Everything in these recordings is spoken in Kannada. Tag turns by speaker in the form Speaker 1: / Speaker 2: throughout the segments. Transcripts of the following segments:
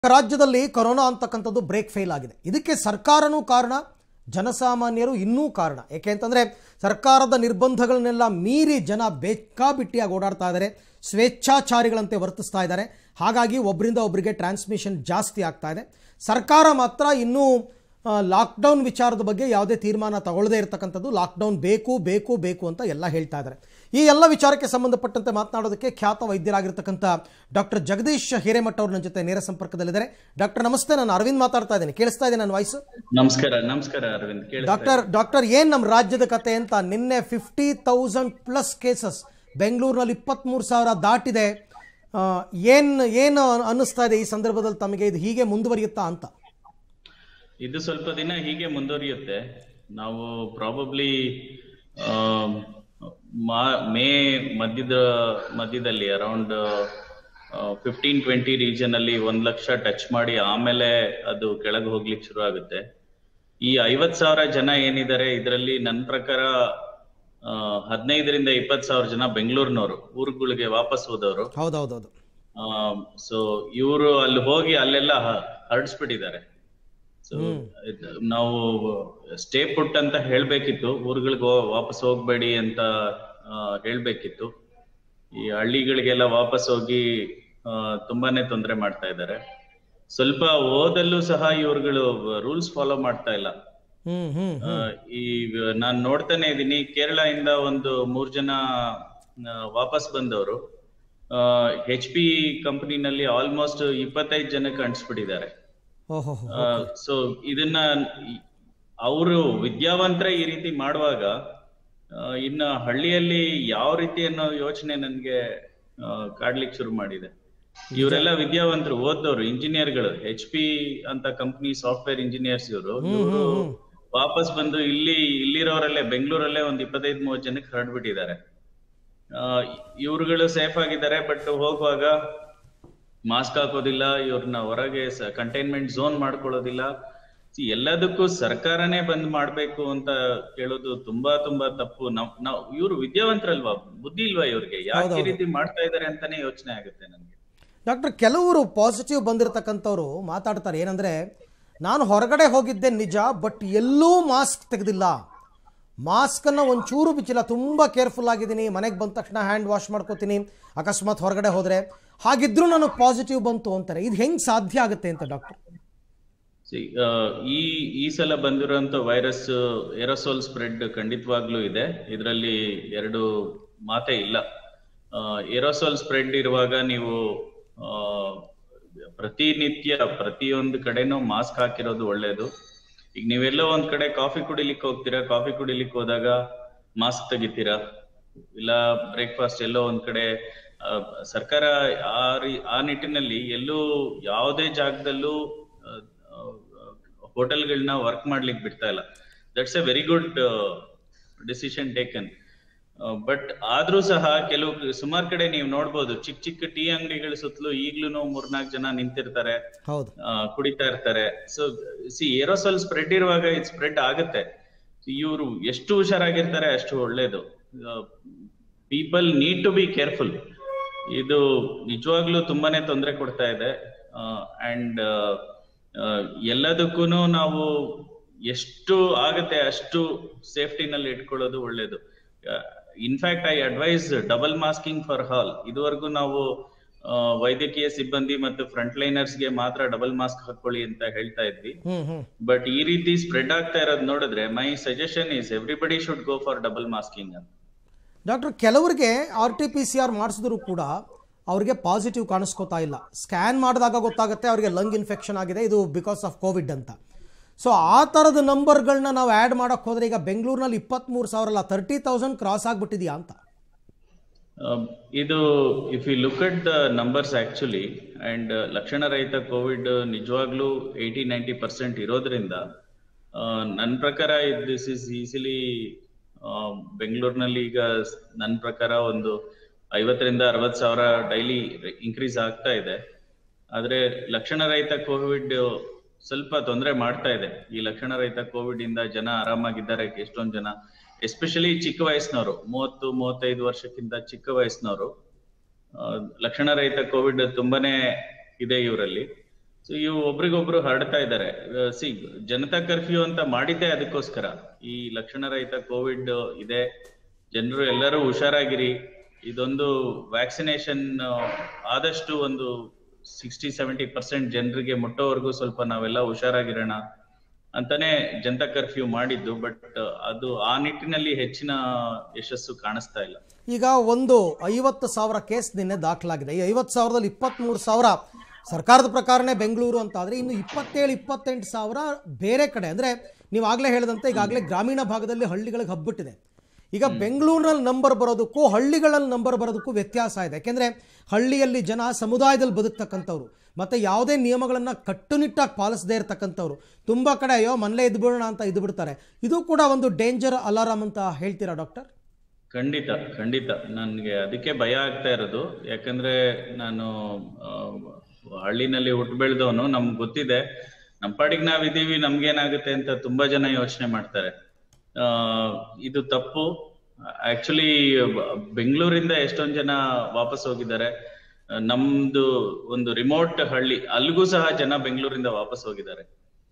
Speaker 1: ರಾಜ್ಯದಲ್ಲಿ ಕೊರೋನಾ ಅಂತಕ್ಕಂಥದ್ದು ಬ್ರೇಕ್ ಫೇಲ್ ಆಗಿದೆ ಇದಕ್ಕೆ ಸರ್ಕಾರನೂ ಕಾರಣ ಜನಸಾಮಾನ್ಯರು ಇನ್ನೂ ಕಾರಣ ಏಕೆ ಅಂತಂದರೆ ಸರ್ಕಾರದ ನಿರ್ಬಂಧಗಳನ್ನೆಲ್ಲ ಮೀರಿ ಜನ ಬೇಕಾಬಿಟ್ಟಿಯಾಗಿ ಓಡಾಡ್ತಾ ಇದ್ದಾರೆ ಸ್ವೇಚ್ಛಾಚಾರಿಗಳಂತೆ ವರ್ತಿಸ್ತಾ ಇದ್ದಾರೆ ಹಾಗಾಗಿ ಒಬ್ಬರಿಂದ ಒಬ್ಬರಿಗೆ ಟ್ರಾನ್ಸ್ಮಿಷನ್ ಜಾಸ್ತಿ ಆಗ್ತಾ ಇದೆ ಸರ್ಕಾರ ಮಾತ್ರ ಇನ್ನೂ ಆ, ಲಾಕ್ಡೌನ್ ವಿಚಾರದ ಬಗ್ಗೆ ಯಾವುದೇ ತೀರ್ಮಾನ ತಗೊಳ್ಳದೇ ಇರತಕ್ಕಂಥದ್ದು ಲಾಕ್ಡೌನ್ ಬೇಕು ಬೇಕು ಬೇಕು ಅಂತ ಎಲ್ಲ ಹೇಳ್ತಾ ಇದ್ದಾರೆ ಈ ಎಲ್ಲ ವಿಚಾರಕ್ಕೆ ಸಂಬಂಧಪಟ್ಟಂತೆ ಮಾತನಾಡೋದಕ್ಕೆ ಖ್ಯಾತ ವೈದ್ಯರಾಗಿರ್ತಕ್ಕಂಥ ಡಾಕ್ಟರ್ ಜಗದೀಶ್ ಹಿರೇಮಠ ಅವ್ರ ನನ್ನ ಜೊತೆ ನೇರ ಸಂಪರ್ಕದಲ್ಲಿದ್ದಾರೆ ಡಾಕ್ಟರ್ ನಮಸ್ತೆ ನಾನು ಅರವಿಂದ್ ಮಾತಾಡ್ತಾ ಇದ್ದೀನಿ ಕೇಳಿಸ್ತಾ ಇದೆ ನನ್ನ ವಾಯ್ಸ್
Speaker 2: ನಮಸ್ಕಾರ ನಮಸ್ಕಾರ ಅರವಿಂದ್ ಕೇಳಿ
Speaker 1: ಡಾಕ್ಟರ್ ಡಾಕ್ಟರ್ ಏನ್ ನಮ್ಮ ರಾಜ್ಯದ ಕತೆ ಅಂತ ನಿನ್ನೆ ಫಿಫ್ಟಿ ತೌಸಂಡ್ ಪ್ಲಸ್ ಕೇಸಸ್ ಬೆಂಗಳೂರಿನಲ್ಲಿ ಇಪ್ಪತ್ತ್ಮೂರು ಸಾವಿರ ದಾಟಿದೆ ಆ, ಏನ್ ಏನು ಅನ್ನಿಸ್ತಾ ಇದೆ ಈ ಸಂದರ್ಭದಲ್ಲಿ ತಮಗೆ ಇದು ಹೀಗೆ ಮುಂದುವರಿಯುತ್ತಾ ಅಂತ
Speaker 2: ಇದು ಸ್ವಲ್ಪ ದಿನ ಹೀಗೆ ಮುಂದುವರಿಯುತ್ತೆ ನಾವು ಪ್ರಾಬಬ್ಲಿ ಮೇ ಮಧ್ಯದ ಮಧ್ಯದಲ್ಲಿ ಅರೌಂಡ್ ಫಿಫ್ಟೀನ್ ಟ್ವೆಂಟಿ ರೀಜನ್ ಅಲ್ಲಿ ಒಂದ್ ಲಕ್ಷ ಟಚ್ ಮಾಡಿ ಆಮೇಲೆ ಅದು ಕೆಳಗೆ ಹೋಗ್ಲಿಕ್ಕೆ ಶುರು ಆಗುತ್ತೆ ಈ ಐವತ್ ಸಾವಿರ ಜನ ಏನಿದ್ದಾರೆ ಇದರಲ್ಲಿ ನನ್ನ ಪ್ರಕಾರ ಆ, ಹದಿನೈದರಿಂದ ಇಪ್ಪತ್ ಸಾವಿರ ಜನ ಬೆಂಗಳೂರಿನವರು ಊರುಗಳಿಗೆ ವಾಪಸ್ ಹೋದವರು
Speaker 1: ಹೌದೌದೌದು
Speaker 2: ಸೊ ಇವರು ಅಲ್ಲಿ ಹೋಗಿ ಅಲ್ಲೆಲ್ಲ ಹ- ಹರಡಿಸ್ಬಿಟ್ಟಿದ್ದಾರೆ ಸೊ ನಾವು ಸ್ಟೇ ಪುಟ್ ಅಂತ ಹೇಳ್ಬೇಕಿತ್ತು ಊರುಗಳಿಗೆ ವಾಪಸ್ ಹೋಗ್ಬೇಡಿ ಅಂತ ಆ, ಹೇಳ್ಬೇಕಿತ್ತು ಈ ಹಳ್ಳಿಗಳಿಗೆಲ್ಲ ವಾಪಸ್ ಹೋಗಿ ಆ, ತುಂಬಾನೇ ತೊಂದರೆ ಮಾಡ್ತಾ ಇದ್ದಾರೆ ಸ್ವಲ್ಪ ಓದಲ್ಲೂ ಸಹ ಇವ್ರುಗಳು ರೂಲ್ಸ್ ಫಾಲೋ ಮಾಡ್ತಾ ಇಲ್ಲ
Speaker 1: ಹ್ಮ್ ಹ್ಮ್
Speaker 2: ಆ, ಈ ನಾನ್ ನೋಡ್ತಾನೆ ಇದ್ದೀನಿ ಕೇರಳ ಇಂದ ಒಂದು ಮೂರ್ ಜನ ಆ, ವಾಪಸ್ ಬಂದವರು ಹೆಚ್ ಪಿ ಕಂಪನಿನಲ್ಲಿ ಆಲ್ಮೋಸ್ಟ್ ಇಪ್ಪತ್ತೈದು ಜನಕ್ಕೆ ಅಂಟಿಸ್ಬಿಟ್ಟಿದ್ದಾರೆ
Speaker 1: ಓಹೋ
Speaker 2: ಸೊ ಇದನ್ನ ಅವರು ವಿದ್ಯಾವಂತರ ಈ ರೀತಿ ಮಾಡುವಾಗ ಆ, ಇನ್ನ ಹಳ್ಳಿಯಲ್ಲಿ ಯಾವ ರೀತಿ ಅನ್ನೋ ಯೋಚನೆ ನನ್ಗೆ ಆ, ಕಾಡ್ಲಿಕ್ಕೆ ಶುರು ಮಾಡಿದೆ ಇವರೆಲ್ಲ ವಿದ್ಯಾವಂತರು ಓದ್ದವ್ರು ಇಂಜಿನಿಯರ್ಗಳು ಎಚ್ ಪಿ ಅಂತ ಕಂಪ್ನಿ ಸಾಫ್ಟ್ವೇರ್ ಇಂಜಿನಿಯರ್ಸ್ ಇವರು ಇವರು ವಾಪಸ್ ಬಂದು ಇಲ್ಲಿ ಇಲ್ಲಿರೋರಲ್ಲೇ ಬೆಂಗಳೂರಲ್ಲೇ ಒಂದ್ ಇಪ್ಪತ್ತೈದು ಮೂವತ್ತು ಜನಕ್ಕೆ ಹರಡ್ಬಿಟ್ಟಿದ್ದಾರೆ ಇವ್ರುಗಳು ಸೇಫ್ ಆಗಿದ್ದಾರೆ ಬಟ್ ಹೋಗುವಾಗ ಮಾಸ್ಕ್ ಹಾಕೋದಿಲ್ಲ ಇವ್ರನ್ನ ಹೊರಗೆ ಕಂಟೈನ್ಮೆಂಟ್ ಝೋನ್ ಮಾಡ್ಕೊಳ್ಳೋದಿಲ್ಲ See, ಎಲ್ಲದಕ್ಕೂ ಸರ್ಕಾರನೇ ಬಂದ್ ಮಾಡ್ಬೇಕು ಅಂತ ಕೇಳೋದು ತುಂಬಾ ತುಂಬಾ ತಪ್ಪು ನಾವ್ ನಾವ್ ಇವ್ರು ವಿದ್ಯಾವಂತರಲ್ವಾ ಬುದ್ಧಿ ಇಲ್ವಾ ಇವ್ರಿಗೆ ಯಾಕೆ ಈ ರೀತಿ ಮಾಡ್ತಾ ಇದಾರೆ ಅಂತಾನೆ ಯೋಚನೆ ಆಗುತ್ತೆ ನನ್ಗೆ
Speaker 1: ಡಾಕ್ಟರ್ ಕೆಲವರು ಪಾಸಿಟಿವ್ ಬಂದಿರತಕ್ಕಂಥವ್ರು ಮಾತಾಡ್ತಾರೆ ಏನಂದರೆ ನಾನು ಹೊರಗಡೆ ಹೋಗಿದ್ದೆ ನಿಜ ಬಟ್ ಎಲ್ಲೂ ಮಾಸ್ಕ್ ತೆಗೆದಿಲ್ಲ ಮಾಸ್ಕನ್ನು ಒಂಚೂರು ಬಿಚ್ಚಿಲ್ಲ ತುಂಬ ಕೇರ್ಫುಲ್ ಆಗಿದ್ದೀನಿ ಮನೆಗೆ ಬಂದ ತಕ್ಷಣ ಹ್ಯಾಂಡ್ ವಾಶ್ ಮಾಡ್ಕೋತೀನಿ ಅಕಸ್ಮಾತ್ ಹೊರಗಡೆ ಹೋದರೆ ಹಾಗಿದ್ರೂ ನನಗೆ ಪಾಸಿಟಿವ್ ಬಂತು ಅಂತಾರೆ ಇದು ಹೆಂಗೆ ಸಾಧ್ಯ ಆಗುತ್ತೆ ಅಂತ ಡಾಕ್ಟರ್
Speaker 2: See, ಆ, ಈ ಈ ಸಲ ಬಂದಿರುವಂತ ವೈರಸ್ ಏರೋಸೋಲ್ ಸ್ಪ್ರೆಡ್ ಖಂಡಿತವಾಗ್ಲೂ ಇದೆ ಇದರಲ್ಲಿ ಎರಡು ಮಾತೇ ಇಲ್ಲ ಏರೋಸೋಲ್ ಸ್ಪ್ರೆಡ್ ಇರುವಾಗ ನೀವು ಆ, ಪ್ರತಿನಿತ್ಯ ಪ್ರತಿಯೊಂದು ಕಡೆನೂ ಮಾಸ್ಕ್ ಹಾಕಿರೋದು ಒಳ್ಳೇದು ಈಗ ನೀವೆಲ್ಲೋ ಒಂದ್ ಕಡೆ ಕಾಫಿ ಕುಡಿಲಿಕ್ಕೆ ಹೋಗ್ತೀರಾ ಕಾಫಿ ಕುಡಿಲಿಕ್ಕೆ ಹೋದಾಗ ಮಾಸ್ಕ್ ತೆಗಿತೀರಾ ಇಲ್ಲ ಬ್ರೇಕ್ಫಾಸ್ಟ್ ಎಲ್ಲೋ ಒಂದ್ ಕಡೆ ಆ, ಸರ್ಕಾರ ಆ ರೀ- ಆ ನಿಟ್ಟಿನಲ್ಲಿ ಎಲ್ಲೂ ಯಾವುದೇ ಜಾಗದಲ್ಲೂ ಹೋಟೆಲ್ಗಳನ್ನ ವರ್ಕ್ ಮಾಡ್ಲಿಕ್ಕೆ ಬಿಡ್ತಾ ಇಲ್ಲ that's a very good decision taken but ಆದ್ರೂ ಸಹ ಕೆಲವು ಸುಮಾರು ಕಡೆ ನೀವು ನೋಡ್ಬೋದು ಚಿಕ್ಕ ಚಿಕ್ಕ ಟೀ ಅಂಗಡಿಗಳ ಸುತ್ತಲೂ ಈಗ್ಲೂ ಮೂರ್ನಾಲ್ಕು ಜನ ನಿಂತಿರ್ತಾರೆ
Speaker 1: ಹೌದು
Speaker 2: ಆ, ಕುಡಿತಾ ಇರ್ತಾರೆ ಸೊ ಸಿ ಏರೋಸಲ್ ಸ್ಪ್ರೆಡ್ ಇರುವಾಗ ಇದು ಸ್ಪ್ರೆಡ್ ಆಗುತ್ತೆ ಇವರು ಎಷ್ಟು ಹುಷಾರಾಗಿರ್ತಾರೆ ಅಷ್ಟು ಒಳ್ಳೇದು people need to be careful ಇದು ನಿಜವಾಗ್ಲೂ ತುಂಬಾನೇ ತೊಂದರೆ ಕೊಡ್ತಾ ಇದೆ ಅಂಡ್ ಎಲ್ಲದಕ್ಕೂ ನಾವು ಎಷ್ಟು ಆಗತ್ತೆ ಅಷ್ಟು ಸೇಫ್ಟಿನಲ್ಲಿ ಇಟ್ಕೊಳ್ಳೋದು ಒಳ್ಳೇದು in fact I advise double masking for all ಇದುವರೆಗೂ ನಾವು ಆ, ವೈದ್ಯಕೀಯ ಸಿಬ್ಬಂದಿ ಮತ್ತು ಫ್ರಂಟ್ ಲೈನರ್ಸ್ಗೆ ಮಾತ್ರ ಡಬಲ್ ಮಾಸ್ಕ್ ಹಾಕೊಳ್ಳಿ ಅಂತ ಹೇಳ್ತಾ ಇದ್ವಿ
Speaker 1: ಹ್ಞೂ ಹ್ಞೂ
Speaker 2: ಬಟ್ ಈ ರೀತಿ ಸ್ಪ್ರೆಡ್ ಆಗ್ತಾ ಇರೋದು ನೋಡಿದ್ರೆ my suggestion is everybody should go for double masking ಅಂತ
Speaker 1: ಡಾಕ್ಟರ್ ಕೆಲವರಿಗೆ R T P C R ಮಾಡಿಸಿದ್ರು ಕೂಡ ಅವರಿಗೆ ಪಾಸಿಟಿವ್ ಕಾಣಿಸ್ಕೋತಾ ಇಲ್ಲ ಸ್ಕ್ಯಾನ್ ಮಾಡಿದಾಗ ಗೊತ್ತಾಗುತ್ತೆ ಅವರಿಗೆ ಲಂಗ್ ಇನ್ಫೆಕ್ಷನ್ ಆಗಿದೆ ಇದು ಬಿಕಾಸ್ ಆಫ್ ಕೋವಿಡ್ ಅಂತ ಸೊ ಆ ಥರದ ನಂಬರ್ಗಳನ್ನ ನಾವು ಆ್ಯಡ್ ಮಾಡೋಕ್ಕೆ ಹೋದರೆ ಈಗ ಬೆಂಗಳೂರಿನಲ್ಲಿ ಇಪ್ಪತ್ತ್ಮೂರು ಸಾವಿರ ಅಲ್ಲ ತರ್ಟಿ ತೌಸಂಡ್ ಕ್ರಾಸ್ ಆಗಿಬಿಟ್ಟಿದೆಯಾ ಅಂತ
Speaker 2: Um, ಇದು if you look at the numbers actually and ಲಕ್ಷಣ ರಹಿತ ಕೋವಿಡ್ ನಿಜವಾಗ್ಲೂ ಏಯ್ಟಿ ನೈಂಟಿ ಪರ್ಸೆಂಟ್ ಇರೋದ್ರಿಂದ ನನ್ನ ಪ್ರಕಾರ ದಿಸ್ ಇಸ್ ಈಸಿಲಿ ಬೆಂಗಳೂರಿನಲ್ಲಿ ಈಗ ನನ್ನ ಪ್ರಕಾರ ಒಂದು ಐವತ್ತರಿಂದ ಅರವತ್ ಸಾವಿರ ಡೈಲಿ ಇನ್ಕ್ರೀಸ್ ಆಗ್ತಾ ಇದೆ ಆದ್ರೆ ಲಕ್ಷಣ ರಹಿತ ಕೋವಿಡ್ ಸ್ವಲ್ಪ ತೊಂದರೆ ಮಾಡ್ತಾ ಇದೆ ಈ ಲಕ್ಷಣ ರಹಿತ ಕೋವಿಡ್ ಇಂದ ಜನ ಆರಾಮಾಗಿದ್ದಾರೆ ಎಷ್ಟೊಂದ್ ಜನ ಎಸ್ಪೆಷಲಿ ಚಿಕ್ಕ ವಯಸ್ಸಿನವರು ಮೂವತ್ತು ಮೂವತ್ತೈದು ವರ್ಷಕ್ಕಿಂತ ಚಿಕ್ಕ ವಯಸ್ಸಿನವರು ಆ, ಲಕ್ಷಣ ರಹಿತ ಕೋವಿಡ್ ತುಂಬಾನೇ ಇದೆ ಇವರಲ್ಲಿ ಸೊ ಇವು ಒಬ್ರಿಗೊಬ್ರು ಹರಡ್ತಾ ಇದ್ದಾರೆ ಸಿ ಜನತಾ ಕರ್ಫ್ಯೂ ಅಂತ ಮಾಡಿದ್ದೆ ಅದಕ್ಕೋಸ್ಕರ ಈ ಲಕ್ಷಣ ರಹಿತ ಕೋವಿಡ್ ಇದೆ ಜನರು ಎಲ್ಲರೂ ಹುಷಾರಾಗಿರಿ ಇದೊಂದು ವ್ಯಾಕ್ಸಿನೇಷನ್ ಆದಷ್ಟು ಒಂದು ಸಿಕ್ಸ್ಟಿ ಸೆವೆಂಟಿ ಪರ್ಸೆಂಟ್ ಜನರಿಗೆ ಮುಟ್ಟೋವರೆಗೂ ಸ್ವಲ್ಪ ನಾವೆಲ್ಲ ಹುಷಾರಾಗಿರೋಣ ಅಂತಾನೆ ಜನತಾ ಕರ್ಫ್ಯೂ ಮಾಡಿದ್ದು ಬಟ್ ಅದು ಆ ನಿಟ್ಟಿನಲ್ಲಿ ಹೆಚ್ಚಿನ ಯಶಸ್ಸು ಕಾಣಿಸ್ತಾ ಇಲ್ಲ
Speaker 1: ಈಗ ಒಂದು ಐವತ್ತು ಸಾವಿರ ಕೇಸ್ ನಿನ್ನೆ ದಾಖಲಾಗಿದೆ ಈ ಐವತ್ತು ಸಾವಿರದಲ್ಲಿ ಇಪ್ಪತ್ತ್ಮೂರು ಸಾವಿರ ಸರ್ಕಾರದ ಪ್ರಕಾರನೇ ಬೆಂಗಳೂರು ಅಂತ ಆದರೆ ಇನ್ನು ಇಪ್ಪತ್ತೇಳು ಇಪ್ಪತ್ತೆಂಟು ಸಾವಿರ ಬೇರೆ ಕಡೆ ಅಂದರೆ ನೀವು ಆಗಲೇ ಹೇಳಿದಂತೆ ಈಗಾಗಲೇ ಗ್ರಾಮೀಣ ಭಾಗದಲ್ಲಿ ಹಳ್ಳಿಗಳಿಗೆ ಹಬ್ಬಿಟ್ಟಿದೆ ಈಗ ಬೆಂಗಳೂರಿನಲ್ಲಿ ನಂಬರ್ ಬರೋದಕ್ಕೂ ಹಳ್ಳಿಗಳಲ್ಲಿ ನಂಬರ್ ಬರೋದಕ್ಕೂ ವ್ಯತ್ಯಾಸ ಇದೆ ಯಾಕೆಂದರೆ ಹಳ್ಳಿಯಲ್ಲಿ ಜನ ಸಮುದಾಯದಲ್ಲಿ ಬದುಕ್ತಕ್ಕಂಥವ್ರು ಮತ್ತು ಯಾವುದೇ ನಿಯಮಗಳನ್ನು ಕಟ್ಟುನಿಟ್ಟಾಗಿ ಪಾಲಿಸದೇ ಇರತಕ್ಕಂಥವ್ರು ತುಂಬ ಕಡೆ ಅಯ್ಯೋ ಮನೇಲೇ ಇದ್ಬಿಡೋಣ ಅಂತ ಇದ್ದು ಬಿಡ್ತಾರೆ ಇದು ಕೂಡ ಒಂದು ಡೇಂಜರ್ ಅಲಾರಾಮ್ ಅಂತ ಹೇಳ್ತೀರಾ ಡಾಕ್ಟರ್
Speaker 2: ಖಂಡಿತ ಖಂಡಿತ ನನ್ಗೆ ಅದಕ್ಕೆ ಭಯ ಆಗ್ತಾ ಇರೋದು ಯಾಕಂದ್ರೆ ನಾನು ಆ, ಹಳ್ಳಿನಲ್ಲಿ ಹುಟ್ಟು ಬೆಳೆದವನು ನಮ್ಗೆ ಗೊತ್ತಿದೆ ನಮ್ ಪಾಡಿಗೆ ನಾವಿದೀವಿ ನಮ್ಗೇನಾಗುತ್ತೆ ಅಂತ ತುಂಬಾ ಜನ ಯೋಚನೆ ಮಾಡ್ತಾರೆ ಆ ಇದು ತಪ್ಪು ಆಕ್ಚುಲಿ ಬೆಂಗಳೂರಿಂದ ಎಷ್ಟೊಂದ್ ಜನ ವಾಪಸ್ ಹೋಗಿದ್ದಾರೆ ಆ, ನಮ್ದು ಒಂದು ರಿಮೋಟ್ ಹಳ್ಳಿ ಅಲ್ಲಿಗೂ ಸಹ ಜನ ಬೆಂಗಳೂರಿಂದ ವಾಪಸ್ ಹೋಗಿದ್ದಾರೆ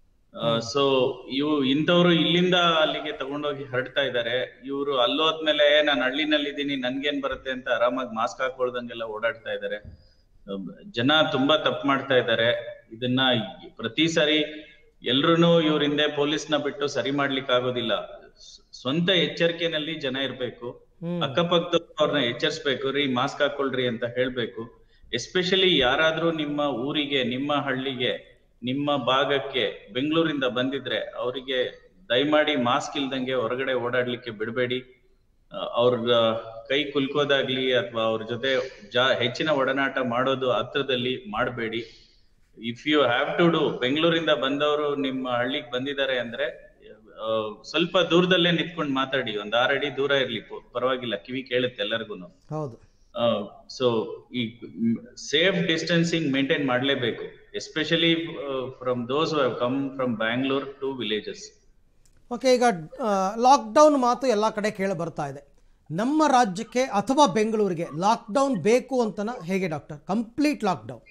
Speaker 2: ಸೊ ಇವು ಇಂಥವ್ರು ಇಲ್ಲಿಂದ ಅಲ್ಲಿಗೆ ತಗೊಂಡೋಗಿ ಹರಡ್ತಾ ಇದ್ದಾರೆ ಇವರು ಅಲ್ಲೋದ್ಮೇಲೆ ನಾನು ಹಳ್ಳಿನಲ್ಲಿ ಇದ್ದೀನಿ ನನ್ಗೇನ್ ಬರುತ್ತೆ ಅಂತ ಆರಾಮಾಗಿ ಮಾಸ್ಕ್ ಹಾಕೊಳ್ದಂಗೆಲ್ಲ ಓಡಾಡ್ತಾ ಇದ್ದಾರೆ ಅಹ್ ಜನ ತುಂಬಾ ತಪ್ಪು ಮಾಡ್ತಾ ಇದ್ದಾರೆ ಇದನ್ನ ಪ್ರತಿ ಸಾರಿ ಎಲ್ರು ಇವ್ರ ಹಿಂದೆ ಪೊಲೀಸ್ನ ಬಿಟ್ಟು ಸರಿ ಮಾಡ್ಲಿಕ್ಕೆ ಆಗೋದಿಲ್ಲ ಸ್- ಸ್ವಂತ ಎಚ್ಚರಿಕೆನಲ್ಲಿ ಜನ ಇರ್ಬೇಕು
Speaker 1: ಹ್ಮ್.
Speaker 2: ಅಕ್ಕಪಕ್ಕದವ್ರನ್ನ ಅವ್ರನ್ನ ಎಚ್ಚರಿಸ್ಬೇಕು ರೀ ಮಾಸ್ಕ್ ಹಾಕೊಳ್ರಿ ಅಂತ ಹೇಳ್ಬೇಕು ಎಸ್ಪೆಷಲಿ ಯಾರಾದ್ರೂ ನಿಮ್ಮ ಊರಿಗೆ ನಿಮ್ಮ ಹಳ್ಳಿಗೆ ನಿಮ್ಮ ಭಾಗಕ್ಕೆ ಬೆಂಗಳೂರಿಂದ ಬಂದಿದ್ರೆ ಅವರಿಗೆ ದಯಮಾಡಿ ಮಾಸ್ಕ್ ಇಲ್ದಂಗೆ ಹೊರಗಡೆ ಓಡಾಡ್ಲಿಕ್ಕೆ ಬಿಡಬೇಡಿ ಅವ್ರ ಕೈ ಕುಲ್ಕೋದಾಗ್ಲಿ ಅಥವಾ ಅವ್ರ ಜೊತೆ ಜಾ ಹೆಚ್ಚಿನ ಒಡನಾಟ ಮಾಡೋದು ಹತ್ರದಲ್ಲಿ ಮಾಡಬೇಡಿ if you have to do ಬೆಂಗಳೂರಿಂದ ಬಂದವರು ನಿಮ್ಮ ಹಳ್ಳಿಗೆ ಬಂದಿದ್ದಾರೆ ಅಂದ್ರೆ ಆ, ಸ್ವಲ್ಪ ದೂರದಲ್ಲೇ ನಿಂತ್ಕೊಂಡು ಮಾತಾಡಿ ಒಂದ್ ಆರ್ ಅಡಿ ದೂರ ಇರ್ಲಿ ಪ- ಪರವಾಗಿಲ್ಲ ಕಿವಿ ಕೇಳುತ್ತೆ ಎಲ್ಲರಿಗೂ
Speaker 1: ಹೌದು
Speaker 2: ಸೊ ಈ ಸೇಫ್ ಡಿಸ್ಟೆನ್ಸಿಂಗ್ ಮೇಂಟೈನ್ ಮಾಡಲೇಬೇಕು especially from those have come from Bangalore to villages
Speaker 1: okay ಈಗ ಲಾಕ್ಡೌನ್ ಮಾತು ಎಲ್ಲ ಕಡೆ ಕೇಳಿ ಬರ್ತಾ ಇದೆ ನಮ್ಮ ರಾಜ್ಯಕ್ಕೆ ಅಥವಾ ಬೆಂಗಳೂರಿಗೆ ಲಾಕ್ಡೌನ್ ಬೇಕು ಅಂತನ ಹೇಗೆ ಡಾಕ್ಟರ್ ಕಂಪ್ಲೀಟ್ ಲಾಕ್ಡೌನ್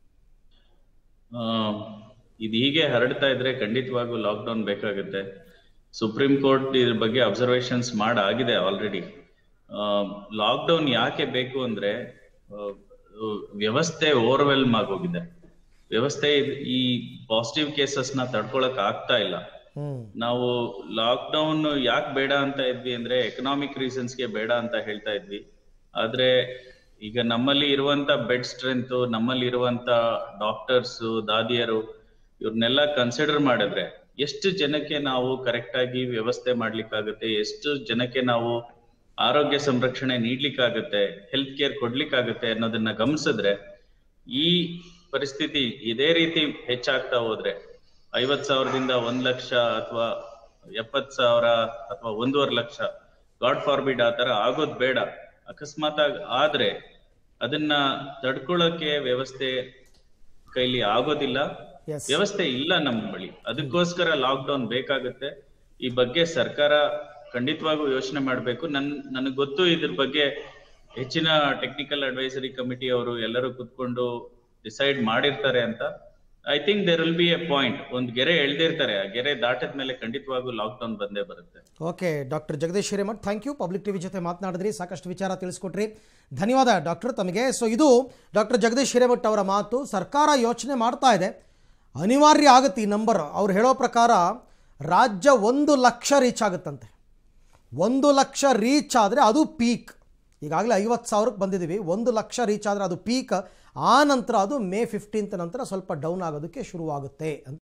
Speaker 2: ಇದು ಹೀಗೆ ಹರಡ್ತಾ ಇದ್ರೆ ಖಂಡಿತವಾಗೂ ಲಾಕ್ಡೌನ್ ಬೇಕಾಗುತ್ತೆ ಸುಪ್ರೀಂ ಕೋರ್ಟ್ ಇದ್ರ ಬಗ್ಗೆ ಅಬ್ಸರ್ವೇಷನ್ಸ್ ಮಾಡಾಗಿದೆ ಆಲ್ರೆಡಿ ಲಾಕ್ಡೌನ್ ಯಾಕೆ ಬೇಕು ಅಂದ್ರೆ ಆ, ವ್ಯವಸ್ಥೆ ಓವರ್ವೆಲ್ಮ್ ಆಗೋಗಿದೆ ವ್ಯವಸ್ಥೆ ಇದ್- ಈ ಪಾಸಿಟಿವ್ ಕೇಸಸ್ ನ ತಡ್ಕೊಳಕ್ ಆಗ್ತಾ ಇಲ್ಲ
Speaker 1: ಹ್ಮ್
Speaker 2: ನಾವು ಲಾಕ್ಡೌನ್ ಯಾಕೆ ಬೇಡ ಅಂತ ಇದ್ವಿ ಅಂದ್ರೆ ಎಕನಾಮಿಕ್ ಗೆ ಬೇಡ ಅಂತ ಹೇಳ್ತಾ ಇದ್ವಿ ಆದ್ರೆ ಈಗ ನಮ್ಮಲ್ಲಿ ಇರುವಂತ ಬೆಡ್ ಸ್ಟ್ರೆಂತ್ ನಮ್ಮಲ್ಲಿ ಇರುವಂತ ಡಾಕ್ಟರ್ಸ್ ದಾದಿಯರು ಇವ್ರನ್ನೆಲ್ಲ ಕನ್ಸಿಡರ್ ಮಾಡಿದ್ರೆ ಎಷ್ಟು ಜನಕ್ಕೆ ನಾವು ಕರೆಕ್ಟ್ ಆಗಿ ವ್ಯವಸ್ಥೆ ಮಾಡ್ಲಿಕ್ಕಾಗತ್ತೆ ಎಷ್ಟು ಜನಕ್ಕೆ ನಾವು ಆರೋಗ್ಯ ಸಂರಕ್ಷಣೆ ನೀಡ್ಲಿಕ್ಕಾಗತ್ತೆ ಹೆಲ್ತ್ ಕೇರ್ ಕೊಡ್ಲಿಕ್ಕಾಗತ್ತೆ ಅನ್ನೋದನ್ನ ಗಮನಿಸಿದ್ರೆ ಈ ಪರಿಸ್ಥಿತಿ ಇದೇ ರೀತಿ ಹೆಚ್ಚಾಗ್ತಾ ಹೋದ್ರೆ ಐವತ್ ಸಾವಿರದಿಂದ ಒಂದ್ ಲಕ್ಷ ಅಥವಾ ಎಪ್ಪತ್ ಸಾವಿರ ಅಥವಾ ಒಂದೂವರೆ ಲಕ್ಷ ಗಾಡ್ ಫಾರ್ಬಿಡ್ ಆ ತರ ಆಗೋದ್ ಬೇಡ ಅಕಸ್ಮಾತ್ ಆಗ್ ಆದ್ರೆ ಅದನ್ನ ತಡ್ಕೊಳಕ್ಕೆ ವ್ಯವಸ್ಥೆ ಕೈಲಿ ಆಗೋದಿಲ್ಲ
Speaker 1: ಎಸ್
Speaker 2: ವ್ಯವಸ್ಥೆ ಇಲ್ಲ ನಮ್ಮ ಬಳಿ ಅದಕ್ಕೋಸ್ಕರ ಲಾಕ್ ಡೌನ್ ಬೇಕಾಗುತ್ತೆ ಈ ಬಗ್ಗೆ ಸರ್ಕಾರ ಖಂಡಿತವಾಗೂ ಯೋಚನೆ ಮಾಡ್ಬೇಕು ನನ್ ನನಗ್ ಗೊತ್ತು ಇದ್ರ ಬಗ್ಗೆ ಹೆಚ್ಚಿನ ಟೆಕ್ನಿಕಲ್ ಅಡ್ವೈಸರಿ ಕಮಿಟಿ ಅವರು ಎಲ್ಲರೂ ಕುತ್ಕೊಂಡು ಡಿಸೈಡ್ ಮಾಡಿರ್ತಾರೆ ಅಂತ I think there will be a point ಒಂದ್ ಗೆರೆ ಎಳ್ದಿರ್ತಾರೆ ಆ ಗೆರೆ ದಾಟದ ಮೇಲೆ ಖಂಡಿತವಾಗೂ ಲಾಕ್ ಡೌನ್ ಬಂದೇ ಬರುತ್ತೆ
Speaker 1: okay doctor Jagadish Hiremath thank you public TV ಜೊತೆ ಮಾತನಾಡಿದ್ರಿ ಸಾಕಷ್ಟು ವಿಚಾರ ತಿಳಿಸ್ಕೊಟ್ರಿ ಧನ್ಯವಾದ ಡಾಕ್ಟರ್ ತಮಗೆ ಸೊ ಇದು ಡಾಕ್ಟರ್ ಜಗದೀಶ್ ಹಿರೇಮಠ್ ಅವರ ಮಾತು ಸರ್ಕಾರ ಯೋಚನೆ ಮಾಡ್ತಾ ಇದೆ ಅನಿವಾರ್ಯ ಆಗುತ್ತೆ ಈ ನಂಬರ್ ಅವ್ರು ಹೇಳೋ ಪ್ರಕಾರ ರಾಜ್ಯ ಒಂದು ಲಕ್ಷ ರೀಚ್ ಆಗುತ್ತಂತೆ ಒಂದು ಲಕ್ಷ ರೀಚ್ ಆದರೆ ಅದು ಪೀಕ್ ಈಗಾಗಲೇ ಐವತ್ತು ಸಾವಿರಕ್ಕೆ ಬಂದಿದ್ದೀವಿ ಒಂದು ಲಕ್ಷ ರೀಚ್ ಆದರೆ ಅದು ಪೀಕ್ ಆ ನಂತರ ಅದು ಮೇ ಫಿಫ್ಟೀನ್ತ್ ನಂತರ ಸ್ವಲ್ಪ ಡೌನ್ ಆಗೋದಕ್ಕೆ ಶುರುವಾಗುತ್ತೆ ಅಂತ